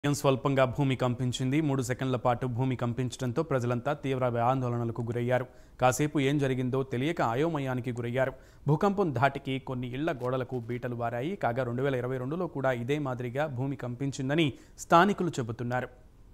ఉదయం స్వల్పంగా భూమి కంపించింది మూడు సెకండ్ల పాటు భూమి కంపించడంతో ప్రజలంతా తీవ్ర ఆందోళనలకు గురయ్యారు కాసేపు ఏం జరిగిందో తెలియక అయోమయానికి గురయ్యారు భూకంపం ధాటికి కొన్ని ఇళ్ల గోడలకు బీటలు వారాయి కాగా రెండు వేల ఇరవై రెండులో కూడా ఇదే మాదిరిగా భూమి కంపించిందని స్థానికులు చెబుతున్నారు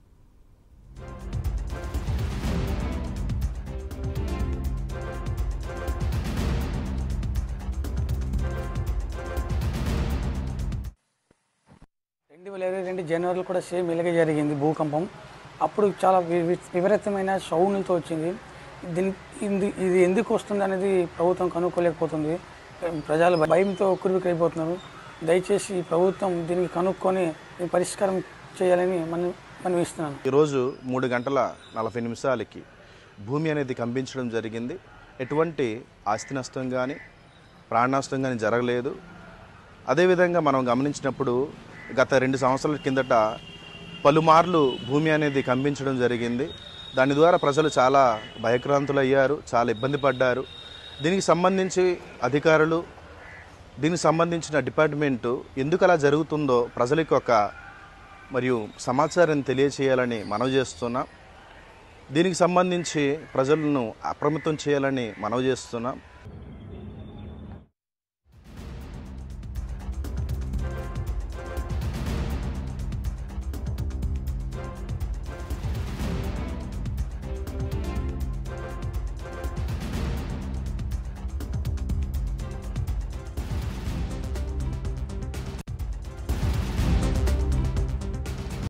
రెండు వేల ఇరవై రెండు జనవరిలో కూడా సేమ్ ఇలాగే జరిగింది భూకంపం అప్పుడు చాలా వి- వి- విపరీతమైన సౌండ్తో వచ్చింది దీని ఇది ఇది ఎందుకు వస్తుంది అనేది ప్రభుత్వం కనుక్కోలేకపోతుంది ప్రజలు భయంతో ఉక్కిరిబిక్కిరైపోతున్నారు దయచేసి ఈ ప్రభుత్వం దీనికి కనుక్కొని దీని పరిష్కారం చేయాలని మనం మనం ఇస్తున్నాను ఈరోజు మూడు గంటల నలభై నిమిషాలకి భూమి అనేది కంపించడం జరిగింది ఎటువంటి ఆస్తి నష్టం కానీ ప్రాణ నష్టం కానీ జరగలేదు అదేవిధంగా మనం గమనించినప్పుడు గత రెండు సంవత్సరాల కిందట పలుమార్లు భూమి అనేది కంపించడం జరిగింది దాని ద్వారా ప్రజలు చాలా భయక్రాంతులు అయ్యారు చాలా ఇబ్బంది పడ్డారు దీనికి సంబంధించి అధికారులు దీనికి సంబంధించిన డిపార్ట్మెంటు ఎందుకు అలా జరుగుతుందో ప్రజలకు ఒక మరియు సమాచారం తెలియచేయాలని మనవి చేస్తున్నాం దీనికి సంబంధించి ప్రజలను అప్రమత్తం చేయాలని మనవి చేస్తున్నాం